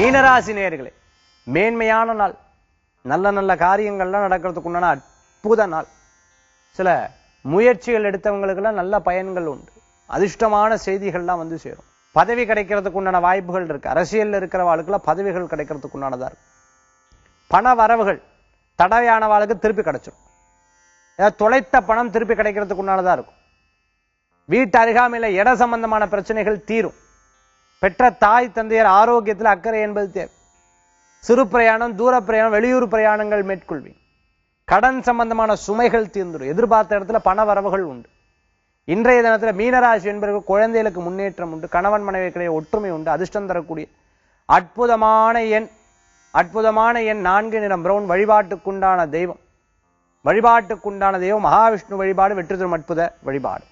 மீனராசி நேயர்களே மேன்மையான நாள் நல்ல நல்ல காரியங்கள்லாம் நடக்கிறதுக்கு உண்டான அற்புத நாள் சில முயற்சிகள் எடுத்தவங்களுக்கெல்லாம் நல்ல பயன்கள் உண்டு அதிர்ஷ்டமான செய்திகள்லாம் வந்து சேரும் பதவி கிடைக்கிறதுக்கு உண்டான வாய்ப்புகள் இருக்கு அரசியல்ல இருக்கிறவாளுக்கெல்லாம் பதவிகள் கிடைக்கிறதுக்கு உண்டானதா இருக்கு பண வரவுகள் தடையானவாளுக்கு திருப்பி கிடைச்சிடும் ஏதாவது தொலைத்த பணம் திருப்பி கிடைக்கிறதுக்கு உண்டானதா இருக்கும் வீட்டு அருகாமையில இட சம்பந்தமான பிரச்சனைகள் தீரும் பெற்ற தாய் தந்தையர் ஆரோக்கியத்தில் அக்கறை என்பது தேவை சிறு பிரயாணம் தூர பிரயாணம் வெளியூர் பிரயாணங்கள் மேற்கொள்வீங்க கடன் சம்பந்தமான சுமைகள் தீர்ந்துடும் எதிர்பார்த்த இடத்துல பண வரவுகள் உண்டு இன்றைய தினத்துல மீனராசி என்பவர்கள் குழந்தைகளுக்கு முன்னேற்றம் உண்டு கணவன் மனைவிக்கிடையே ஒற்றுமை உண்டு அதிர்ஷ்டம் தரக்கூடிய அற்புதமான எண் அற்புதமான எண் நான்கு நிறம் பிரவுன் வழிபாட்டுக்குண்டான தெய்வம் வழிபாட்டுக்குண்டான தெய்வம் மகாவிஷ்ணு வழிபாடு வெற்றி தரும் அற்புத வழிபாடு